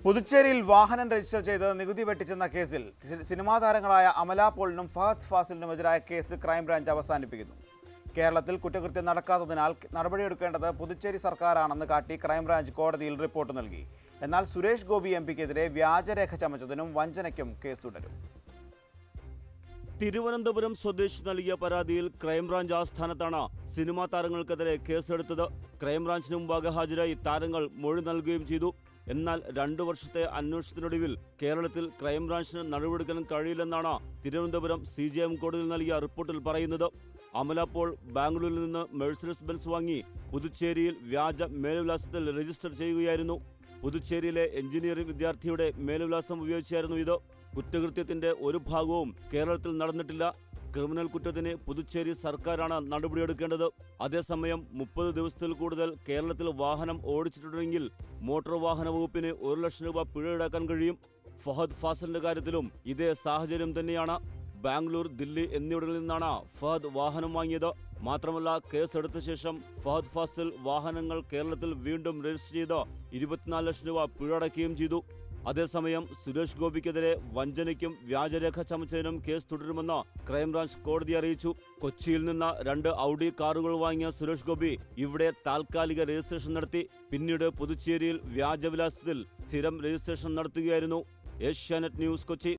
പുതുച്ചേരിയിൽ വാഹനം രജിസ്റ്റർ ചെയ്ത് നികുതി വെട്ടിച്ചെന്ന കേസിൽ സി- സിനിമാ താരങ്ങളായ അമല പോളിനും ഫഹദ് ഫാസിലിനുമെതിരായ കേസ് ക്രൈംബ്രാഞ്ച് അവസാനിപ്പിക്കുന്നു കേരളത്തിൽ കുറ്റകൃത്യം നടക്കാത്തതിനാൽ നടപടിയെടുക്കേണ്ടത് പുതുച്ചേരി സർക്കാരാണെന്ന് കാട്ടി ക്രൈംബ്രാഞ്ച് കോടതിയിൽ റിപ്പോർട്ട് നൽകി എന്നാൽ സുരേഷ് ഗോപി എം പിക്കെതിരെ വ്യാജരേഖ ചമച്ചതിനും വഞ്ചനയ്ക്കും കേസ് തുടരും തിരുവനന്തപുരം സ്വദേശി നൽകിയ പരാതിയിൽ ക്രൈംബ്രാഞ്ച് ആസ്ഥാനത്താണ് സിനിമാ താരങ്ങൾക്കെതിരെ കേസെടുത്തത് ക്രൈംബ്രാഞ്ചിന് മുമ്പാകെ ഹാജരായി താരങ്ങൾ മൊഴി നൽകുകയും ചെയ്തു എന്നാൽ രണ്ടു വർഷത്തെ അന്വേഷണത്തിനൊടുവിൽ കേരളത്തിൽ ക്രൈംബ്രാഞ്ചിന് നടപടിയെടുക്കാൻ കഴിയില്ലെന്നാണ് തിരുവനന്തപുരം സി ജെ എം കോടതിയിൽ നൽകിയ റിപ്പോർട്ടിൽ പറയുന്നത് അമല പോൾ ബാംഗ്ലൂരിൽ നിന്ന് മെഴ്സിഡസ് ബെൻസ് വാങ്ങി പുതുച്ചേരിയിൽ വ്യാജ മേൽവിലാസത്തിൽ രജിസ്റ്റർ ചെയ്യുകയായിരുന്നു പുതുച്ചേരിയിലെ എഞ്ചിനീയറിംഗ് വിദ്യാർത്ഥിയുടെ മേൽവിലാസം ഉപയോഗിച്ചായിരുന്നു ഇത് കുറ്റകൃത്യത്തിന്റെ ഒരു ഭാഗവും കേരളത്തിൽ നടന്നിട്ടില്ല ക്രിമിനൽ കുറ്റത്തിന് പുതുച്ചേരി സർക്കാരാണ് നടപടിയെടുക്കേണ്ടത് അതേസമയം മുപ്പത് ദിവസത്തിൽ കൂടുതൽ കേരളത്തിൽ വാഹനം ഓടിച്ചിട്ടുണ്ടെങ്കിൽ മോട്ടോർ വാഹന വകുപ്പിന് ഒരു ലക്ഷം രൂപ പിഴ ഈടാക്കാൻ കഴിയും ഫഹദ് ഫാസലിന്റെ കാര്യത്തിലും ഇതേ സാഹചര്യം തന്നെയാണ് ബാംഗ്ലൂർ ദില്ലി എന്നിവിടങ്ങളിൽ നിന്നാണ് ഫഹദ് വാഹനം വാങ്ങിയത് മാത്രമല്ല കേസെടുത്ത ശേഷം ഫഹദ് ഫാസിൽ വാഹനങ്ങൾ കേരളത്തിൽ വീണ്ടും രജിസ്റ്റർ ചെയ്ത് ഇരുപത്തിനാല് ലക്ഷം രൂപ പിഴ അടയ്ക്കുകയും ചെയ്തു അതേസമയം സുരേഷ് ഗോപിക്കെതിരെ വഞ്ചനയ്ക്കും വ്യാജരേഖ ചമച്ചതിനും കേസ് തുടരുമെന്ന് ക്രൈംബ്രാഞ്ച് കോടതി അറിയിച്ചു കൊച്ചിയിൽ നിന്ന് രണ്ട് ഔഡി കാറുകൾ വാങ്ങിയ സുരേഷ് ഗോപി ഇവിടെ താൽക്കാലിക രജിസ്ട്രേഷൻ നടത്തി പിന്നീട് പുതുച്ചേരിയിൽ വ്യാജവിലാസത്തിൽ സ്ഥിരം രജിസ്ട്രേഷൻ നടത്തുകയായിരുന്നു ഏഷ്യാനെറ്റ് ന്യൂസ് കൊച്ചി